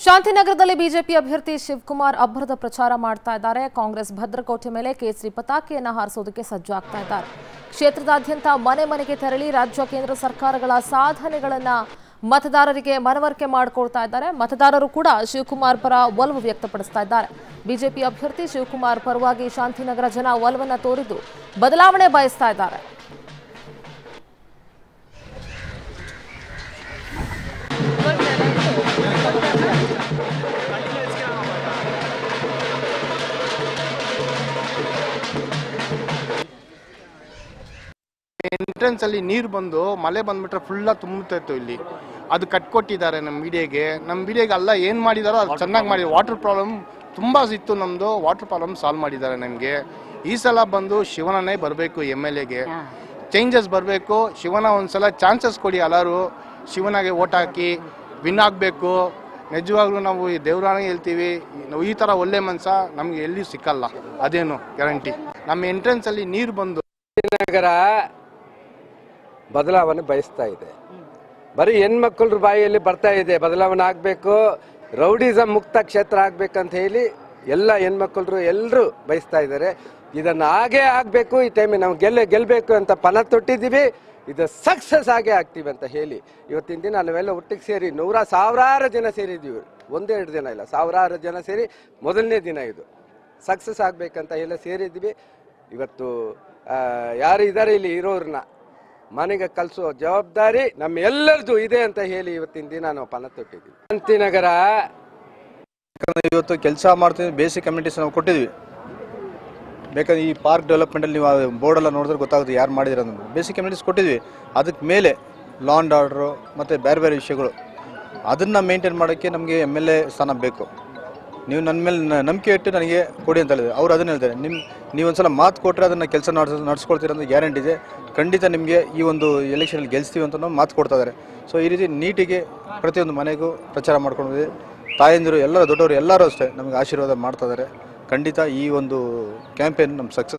ಶಾಂತಿನಗರದಲ್ಲಿ BJP ಅಭ್ಯರ್ಥಿ ಶಿವಕುಮಾರ್ ಅಬ್ಬರದ ಪ್ರಚಾರ ಮಾಡ್ತಾ ಇದ್ದಾರೆ ಕಾಂಗ್ರೆಸ್ ಭದ್ರಕೋಟೆ ಮೇಲೆ ಕೇಸರಿ ಪತಾಕೆಯನ್ನ ಹಾರಿಸೋದಕ್ಕೆ ಸಜ್ಜಾಗ್ತಾ ಇದ್ದಾರೆ ಕ್ಷೇತ್ರದಾದ್ಯಂತ ಮನೆ ಮನೆಗೆ ತೆರಳಿ ರಾಜ್ಯ ಕೇಂದ್ರ ಸರ್ಕಾರಗಳ ಸಾಧನೆಗಳನ್ನ ಮತದಾರರಿಗೆ ಮನವರಿಕೆ ಮಾಡಿಕೊಳ್ತಾ ಇದ್ದಾರೆ ಮತದಾರರು ಕೂಡ ಶಿವಕುಮಾರ್ ಪರ ಒಲವು ವ್ಯಕ್ತಪಡಿಸ್ತಾ ಇದ್ದಾರೆ ಬಿಜೆಪಿ ಅಭ್ಯರ್ಥಿ ಶಿವಕುಮಾರ್ ಪರವಾಗಿ ಶಾಂತಿನಗರ ಜನ ಒಲವನ್ನ ತೋರಿದ್ದು ಬದಲಾವಣೆ ಬಯಸ್ತಾ ಇದ್ದಾರೆ ಎಂಟ್ರೆನ್ಸ್ ಅಲ್ಲಿ ನೀರು ಬಂದು ಮಳೆ ಬಂದ್ಬಿಟ್ರೆ ಫುಲ್ಲ ತುಂಬುತ್ತಾ ಇತ್ತು ಇಲ್ಲಿ ಅದು ಕಟ್ಕೊಟ್ಟಿದ್ದಾರೆ ನಮ್ಮ ಮೀಡಿಯಾಗೆ ನಮ್ಮ ಮೀಡಿಯಾಗೆ ಎಲ್ಲ ಏನು ಮಾಡಿದಾರೋ ಅದು ಚೆನ್ನಾಗಿ ಮಾಡಿ ವಾಟರ್ ಪ್ರಾಬ್ಲಮ್ ತುಂಬಾ ಇತ್ತು ನಮ್ಮದು ವಾಟರ್ ಪ್ರಾಬ್ಲಮ್ ಸಾಲ್ವ್ ಮಾಡಿದ್ದಾರೆ ನಮಗೆ ಈ ಸಲ ಬಂದು ಶಿವನನೇ ಬರಬೇಕು ಎಮ್ ಎಲ್ ಎಗೆ ಚೇಂಜಸ್ ಬರಬೇಕು ಶಿವನ ಒಂದ್ಸಲ ಚಾನ್ಸಸ್ ಕೊಡಿ ಎಲ್ಲರೂ ಶಿವನಾಗೆ ಓಟ್ ಹಾಕಿ ವಿನ್ ಆಗಬೇಕು ನಿಜವಾಗ್ಲೂ ನಾವು ಈ ದೇವ್ರಾಣೆ ಹೇಳ್ತೀವಿ ನಾವು ಈ ಥರ ಒಳ್ಳೆ ಮನ್ಸ ನಮ್ಗೆ ಎಲ್ಲಿ ಸಿಕ್ಕಲ್ಲ ಅದೇನು ಗ್ಯಾರಂಟಿ ನಮ್ಮ ಎಂಟ್ರೆನ್ಸ್ ಅಲ್ಲಿ ನೀರು ಬಂದು ನಗರ ಬದಲಾವಣೆ ಬಯಸ್ತಾ ಇದೆ ಬರೀ ಹೆಣ್ಮಕ್ಳ ಬಾಯಿಯಲ್ಲಿ ಬರ್ತಾ ಇದೆ ಬದಲಾವಣೆ ಆಗಬೇಕು ರೌಡಿಸಂ ಮುಕ್ತ ಕ್ಷೇತ್ರ ಆಗ್ಬೇಕಂತ ಹೇಳಿ ಎಲ್ಲ ಹೆಣ್ಮಕ್ಳರು ಎಲ್ಲರೂ ಬಯಸ್ತಾ ಇದ್ದಾರೆ ಇದನ್ನ ಹಾಗೇ ಆಗಬೇಕು ಈ ಟೈಮಿಗೆ ನಾವು ಗೆಲ್ಲ ಗೆಲ್ಲಬೇಕು ಅಂತ ಪಣ ತೊಟ್ಟಿದ್ದೀವಿ ಇದು ಸಕ್ಸಸ್ ಆಗೇ ಆಗ್ತೀವಿ ಅಂತ ಹೇಳಿ ಇವತ್ತಿನ ದಿನ ನಾವೆಲ್ಲ ಒಟ್ಟಿಗೆ ಸೇರಿ ನೂರ ಸಾವಿರಾರು ಜನ ಸೇರಿದ್ದೀವಿ ಒಂದೆರಡು ಜನ ಇಲ್ಲ ಸಾವಿರಾರು ಜನ ಸೇರಿ ಮೊದಲನೇ ದಿನ ಇದು ಸಕ್ಸಸ್ ಆಗ್ಬೇಕಂತ ಎಲ್ಲ ಸೇರಿದ್ವಿ ಇವತ್ತು ಆ, ಯಾರು ಇದ್ದಾರೆ ಇಲ್ಲಿ ಇರೋರನ್ನ ಮನೆಗೆ ಕಲಿಸೋ ಜವಾಬ್ದಾರಿ ನಮ್ಮ ಎಲ್ಲರದು ಇದೆ ಅಂತ ಹೇಳಿ ಇವತ್ತಿನ ದಿನ ನಾವು ಪಣ ತೊಟ್ಟಿದ್ವಿ ಶಾಂತಿನಗರ ಯಾಕಂದ್ರೆ ಇವತ್ತು ಕೆಲಸ ಮಾಡ್ತೀವಿ ಬೇಸಿಕ್ ಕಮ್ಯುನಿಟೀಸ್ ನಾವು ಕೊಟ್ಟಿದ್ವಿ ಬೇಕಾದ್ರೆ ಈ ಪಾರ್ಕ್ ಡೆವಲಪ್ಮೆಂಟಲ್ಲಿ ನೀವು ಬೋರ್ಡ್ ಎಲ್ಲ ನೋಡಿದ್ರೆ ಗೊತ್ತಾಗುತ್ತೆ ಯಾರು ಮಾಡಿದಿರ ಅಂತ ಬೇಸಿಕ್ ಕಮ್ಯುನಿಟೀಸ್ ಕೊಟ್ಟಿದ್ವಿ ಅದಕ್ಕೆ ಮೇಲೆ ಲಾ ಆ್ಯಂಡ್ ಆರ್ಡ್ರು ಮತ್ತು ಬೇರೆ ಬೇರೆ ವಿಷಯಗಳು ಅದನ್ನು ಮೇಂಟೈನ್ ಮಾಡೋಕ್ಕೆ ನಮಗೆ ಎಮ್ ಎಲ್ ಎ ಸ್ಥಾನ ಬೇಕು ನೀವು ನನ್ನ ಮೇಲೆ ನ- ನಂಬಿಕೆ ಇಟ್ಟು ನನಗೆ ಕೊಡಿ ಅಂತ ಹೇಳಿದ್ರು ಅವ್ರು ಅದನ್ನ ಹೇಳ್ತಾರೆ ನಿಮ್ಮ ನೀವು ಒಂದ್ಸಲ ಮಾತು ಕೊಟ್ಟರೆ ಅದನ್ನು ಕೆಲಸ ನಡೆಸ್ ನಡ್ಸ್ಕೊಳ್ತೀರ ಅಂತ ಗ್ಯಾರಂಟಿ ಇದೆ ಖಂಡಿತ ನಿಮಗೆ ಈ ಒಂದು ಎಲೆಕ್ಷನಲ್ಲಿ ಗೆಲ್ಸ್ತೀವಿ ಅಂತ ನಾವು ಮಾತು ಕೊಡ್ತಾ ಇದ್ದಾರೆ ಸೊ ಈ ರೀತಿ ನೀಟಿಗೆ ಪ್ರತಿಯೊಂದು ಮನೆಗೂ ಪ್ರಚಾರ ಮಾಡ್ಕೊಂಡಿದೆ ತಾಯಂದಿರು ಎಲ್ಲರೂ ದೊಡ್ಡವರು ಎಲ್ಲರೂ ಅಷ್ಟೇ ನಮಗೆ ಆಶೀರ್ವಾದ ಮಾಡ್ತಾ ಇದ್ದಾರೆ ಖಂಡಿತ ಈ ಒಂದು ಕ್ಯಾಂಪೇನ್ ನಮ್ಮ ಸಕ್ಸಸ್